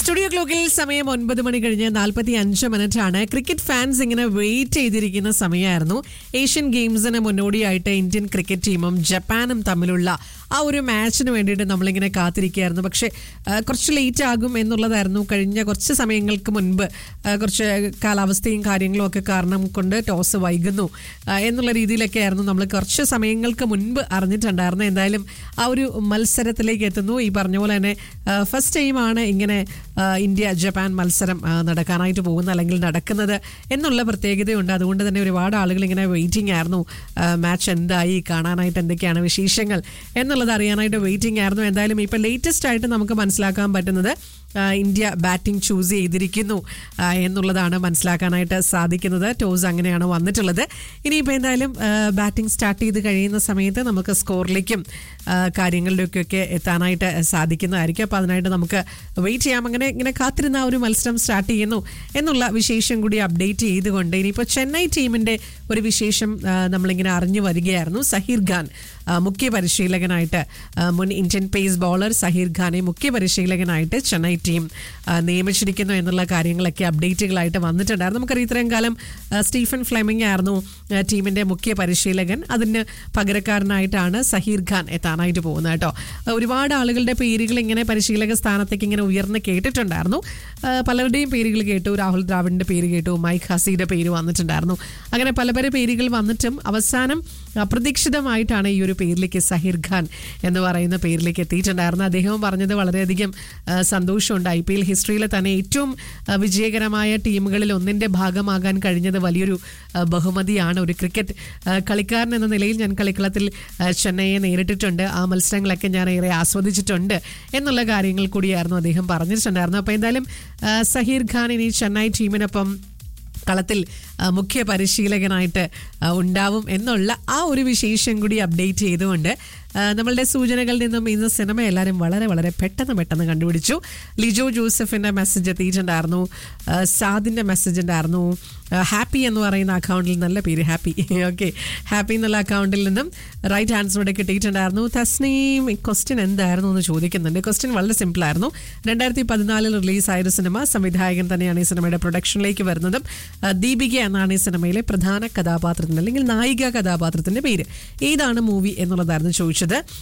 studio ക്ലോക്കിൽ സമയം ഒൻപത് മണി കഴിഞ്ഞ് നാൽപ്പത്തി അഞ്ച് മിനിറ്റ് ആണ് ക്രിക്കറ്റ് ഫാൻസ് ഇങ്ങനെ വെയിറ്റ് ചെയ്തിരിക്കുന്ന സമയമായിരുന്നു ഏഷ്യൻ ഗെയിംസിന് മുന്നോടിയായിട്ട് ഇന്ത്യൻ ക്രിക്കറ്റ് ടീമും ജപ്പാനും തമ്മിലുള്ള ആ ഒരു മാച്ചിന് വേണ്ടിയിട്ട് നമ്മളിങ്ങനെ കാത്തിരിക്കുകയായിരുന്നു പക്ഷേ ആ, കുറച്ച് ലേറ്റ് ആകും എന്നുള്ളതായിരുന്നു കഴിഞ്ഞ കുറച്ച് സമയങ്ങൾക്ക് മുൻപ് ആ, കുറച്ച് കാലാവസ്ഥയും കാര്യങ്ങളും ഒക്കെ കാരണം കൊണ്ട് ടോസ് വൈകുന്നു ആ, എന്നുള്ള രീതിയിലൊക്കെ ആയിരുന്നു നമ്മൾ കുറച്ച് സമയങ്ങൾക്ക് മുൻപ് അറിഞ്ഞിട്ടുണ്ടായിരുന്നു എന്തായാലും ആ ഒരു മത്സരത്തിലേക്ക് എത്തുന്നു ഈ പറഞ്ഞ പോലെ തന്നെ ഫസ്റ്റ് ടൈമാണ് ഇങ്ങനെ ആ, ഇന്ത്യ ജപ്പാൻ മത്സരം ആ, നടക്കാനായിട്ട് പോകുന്നത് അല്ലെങ്കിൽ നടക്കുന്നത് എന്നുള്ള പ്രത്യേകതയുണ്ട് അതുകൊണ്ട് തന്നെ ഒരുപാട് ആളുകൾ ഇങ്ങനെ വെയിറ്റിംഗ് ആയിരുന്നു മാച്ച് എന്തായി കാണാനായിട്ട് എന്തൊക്കെയാണ് വിശേഷങ്ങൾ എന്നുള്ളത് അറിയാനായിട്ട് വെയിറ്റിംഗ് ആയിരുന്നു എന്തായാലും ഇപ്പം ലേറ്റസ്റ്റ് ആയിട്ട് നമുക്ക് മനസ്സിലാക്കാൻ പറ്റുന്നത് ആ, ഇന്ത്യ ബാറ്റിംഗ് ചൂസ് ചെയ്തിരിക്കുന്നു ആ, എന്നുള്ളതാണ് മനസ്സിലാക്കാനായിട്ട് സാധിക്കുന്നത് ടോസ് അങ്ങനെയാണ് വന്നിട്ടുള്ളത് ഇനിയിപ്പോൾ എന്തായാലും ബാറ്റിംഗ് സ്റ്റാർട്ട് ചെയ്ത് കഴിയുന്ന സമയത്ത് നമുക്ക് സ്കോറിലേക്കും ആ, കാര്യങ്ങളിലേക്കൊക്കെ എത്താനായിട്ട് സാധിക്കുന്നതായിരിക്കും അപ്പോൾ അതിനായിട്ട് നമുക്ക് വെയിറ്റ് ചെയ്യാം അങ്ങനെ ഇങ്ങനെ കാത്തിരുന്ന ആ ഒരു മത്സരം സ്റ്റാർട്ട് ചെയ്യുന്നു എന്നുള്ള വിശേഷം കൂടി അപ്ഡേറ്റ് ചെയ്തുകൊണ്ട് ഇനിയിപ്പോൾ ചെന്നൈ ടീമിൻ്റെ ഒരു വിശേഷം ആ, നമ്മളിങ്ങനെ അറിഞ്ഞു വരികയായിരുന്നു സഹീർ ഖാൻ ആ, മുഖ്യ പരിശീലകനായിട്ട് ആ, മുൻ ഇന്ത്യൻ പേസ് ബോളർ സഹീർ ഖാനെ മുഖ്യ പരിശീലകനായിട്ട് ചെന്നൈ ടീം ആ, നിയമിച്ചിരിക്കുന്നു എന്നുള്ള കാര്യങ്ങളൊക്കെ അപ്ഡേറ്റുകളായിട്ട് വന്നിട്ടുണ്ടായിരുന്നു നമുക്കറിയാം ഇത്രയും കാലം ആ, സ്റ്റീഫൻ ഫ്ലെമിംഗ് ആയിരുന്നു ആ, ടീമിന്റെ മുഖ്യ പരിശീലകൻ അതിന് പകരക്കാരനായിട്ടാണ് സഹീർ ഖാൻ എത്താനായിട്ട് പോകുന്നത് കേട്ടോ ആ, ഒരുപാട് ആളുകളുടെ പേരുകൾ ഇങ്ങനെ പരിശീലക സ്ഥാനത്തേക്ക് ഇങ്ങനെ ഉയർന്ന് കേട്ടിട്ടുണ്ടായിരുന്നു ആ, പലരുടെയും പേരുകൾ കേട്ടു രാഹുൽ ദ്രാവിഡിന്റെ പേര് കേട്ടു മൈക്ക് ഹസിയുടെ പേര് വന്നിട്ടുണ്ടായിരുന്നു അങ്ങനെ പല പല പേരുകൾ വന്നിട്ടും അവസാനം അപ്രതീക്ഷിതമായിട്ടാണ് ഈ ഒരു പേരിലേക്ക് സഹീർ ഖാൻ എന്ന് പറയുന്ന പേരിലേക്ക് എത്തിയിട്ടുണ്ടായിരുന്നു അദ്ദേഹം പറഞ്ഞത് വളരെയധികം ആ, സന്തോഷമുണ്ട് ഐ പി എൽ ഹിസ്റ്ററിയിലെ തന്നെ ഏറ്റവും ആ, വിജയകരമായ ടീമുകളിൽ ഒന്നിന്റെ ഭാഗമാകാൻ കഴിഞ്ഞത് വലിയൊരു ആ, ബഹുമതിയാണ് ഒരു ക്രിക്കറ്റ് ആ, കളിക്കാരൻ എന്ന നിലയിൽ ഞാൻ കളിക്കളത്തിൽ ആ, ചെന്നൈയെ നേരിട്ടിട്ടുണ്ട് ആ മത്സരങ്ങളൊക്കെ ഞാൻ ഏറെ ആസ്വദിച്ചിട്ടുണ്ട് എന്നുള്ള കാര്യങ്ങൾ കൂടിയായിരുന്നു അദ്ദേഹം പറഞ്ഞിട്ടുണ്ടായിരുന്നു അപ്പോൾ എന്തായാലും ആ, സഹീർ ഖാൻ ഇനി ചെന്നൈ ടീമിനൊപ്പം കളത്തിൽ ആ, മുഖ്യ പരിശീലകനായിട്ട് ആ, ഉണ്ടാവും എന്നുള്ള ആ ഒരു വിശേഷം കൂടി അപ്ഡേറ്റ് ചെയ്തുകൊണ്ട് ആ, നമ്മളുടെ സൂചനകളിൽ നിന്നും ഇന്ന് സിനിമ എല്ലാവരും വളരെ വളരെ പെട്ടെന്ന് പെട്ടെന്ന് കണ്ടുപിടിച്ചു ലിജോ ജോസഫിന്റെ മെസ്സേജ് എത്തിയിട്ടുണ്ടായിരുന്നു ആ, സാദിന്റെ മെസ്സേജ് ഉണ്ടായിരുന്നു ആ, ഹാപ്പി എന്ന് പറയുന്ന അക്കൗണ്ടിൽ നല്ല പേര് ഹാപ്പി ഓക്കെ ഹാപ്പി എന്നുള്ള അക്കൗണ്ടിൽ നിന്നും റൈറ്റ് ആൻസറോടെ കിട്ടിയിട്ടുണ്ടായിരുന്നു തസ്നീം ക്വസ്റ്റ്യൻ എന്തായിരുന്നു എന്ന് ചോദിക്കുന്നുണ്ട് ക്വസ്റ്റ്യൻ വളരെ സിമ്പിൾ ആയിരുന്നു രണ്ടായിരത്തി പതിനാലിൽ റിലീസായ ഒരു സിനിമ സംവിധായകൻ തന്നെയാണ് ഈ സിനിമയുടെ പ്രൊഡക്ഷനിലേക്ക് വരുന്നതും ആ, ദീപിക എന്നാണ് ഈ സിനിമയിലെ പ്രധാന കഥാപാത്രത്തിന്റെ അല്ലെങ്കിൽ നായിക കഥാപാത്രത്തിന്റെ പേര് ഏതാണ് മൂവി എന്നുള്ളതായിരുന്നു ചോദിച്ചത്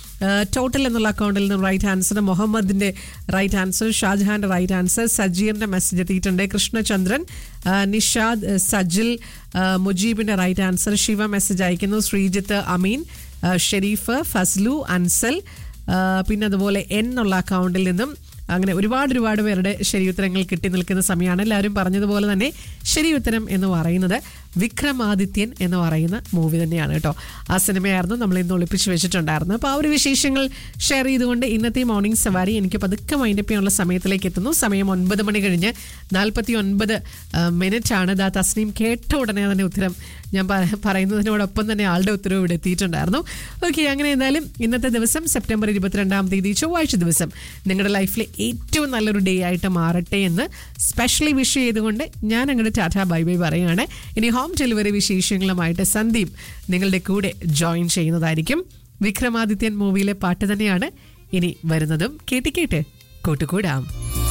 ടോട്ടൽ എന്നുള്ള അക്കൗണ്ടിൽ നിന്ന് റൈറ്റ് ആൻസർ മുഹമ്മദിന്റെ റൈറ്റ് ആൻസർ ഷാജഹാന്റെ റൈറ്റ് ആൻസർ സജീറിന്റെ മെസ്സേജ് എത്തിയിട്ടുണ്ട് കൃഷ്ണചന്ദ്രൻ ആ, നിഷാദ് ആ, സജിൽ ആ, മുജീബിന്റെ റൈറ്റ് ആൻസർ ശിവ മെസ്സേജ് അയക്കുന്നു ശ്രീജിത്ത് അമീൻ ആ, ഷെരീഫ് ഫസ്ലു അൻസൽ ആ, പിന്നെ അതുപോലെ എൻ എന്നുള്ള അക്കൗണ്ടിൽ നിന്നും അങ്ങനെ ഒരുപാട് ഒരുപാട് പേരുടെ ശരി ഉത്തരങ്ങൾ കിട്ടി നിൽക്കുന്ന സമയമാണ് എല്ലാവരും പറഞ്ഞതുപോലെ തന്നെ ശരി ഉത്തരം എന്ന് പറയുന്നത് വിക്രമാദിത്യൻ എന്ന് പറയുന്ന മൂവി തന്നെയാണ് കേട്ടോ ആ സിനിമയായിരുന്നു നമ്മൾ ഇന്ന് ഒളിപ്പിച്ച് വെച്ചിട്ടുണ്ടായിരുന്നു അപ്പോൾ ആ ഒരു വിശേഷങ്ങൾ ഷെയർ ചെയ്തുകൊണ്ട് ഇന്നത്തെ മോർണിംഗ് സവാരി എനിക്ക് പതുക്കെ മൈൻഡപ്പ് ചെയ്യാനുള്ള സമയത്തിലേക്ക് എത്തുന്നു സമയം ഒൻപത് മണി കഴിഞ്ഞ് നാൽപ്പത്തി ഒൻപത് മിനിറ്റ് ആണ് ദാ തസ്നീം കേട്ട ഉടനെ തന്നെ ഉത്തരം ഞാൻ പ- പറയുന്നതിനോടൊപ്പം തന്നെ ആളുടെ ഉത്തരവ് ഇവിടെ എത്തിയിട്ടുണ്ടായിരുന്നു ഓക്കെ അങ്ങനെ എന്തായാലും ഇന്നത്തെ ദിവസം സെപ്റ്റംബർ ഇരുപത്തിരണ്ടാം തീയതി ചൊവ്വാഴ്ച ദിവസം നിങ്ങളുടെ ലൈഫിലെ ഏറ്റവും നല്ലൊരു ഡേ ആയിട്ട് മാറട്ടെ എന്ന് സ്പെഷ്യലി വിഷ് ചെയ്തുകൊണ്ട് ഞാൻ അങ്ങോട്ട് ടാറ്റ ബൈ ബൈ പറയുകയാണ് ഇനി ഹോം ഡെലിവറി വിശേഷങ്ങളുമായിട്ട് സന്ദീപ് നിങ്ങളുടെ കൂടെ ജോയിൻ ചെയ്യുന്നതായിരിക്കും വിക്രമാദിത്യൻ മൂവിയിലെ പാട്ട് തന്നെയാണ് ഇനി വരുന്നതും കേട്ട് കേട്ട് കൂട്ടുകൂടാം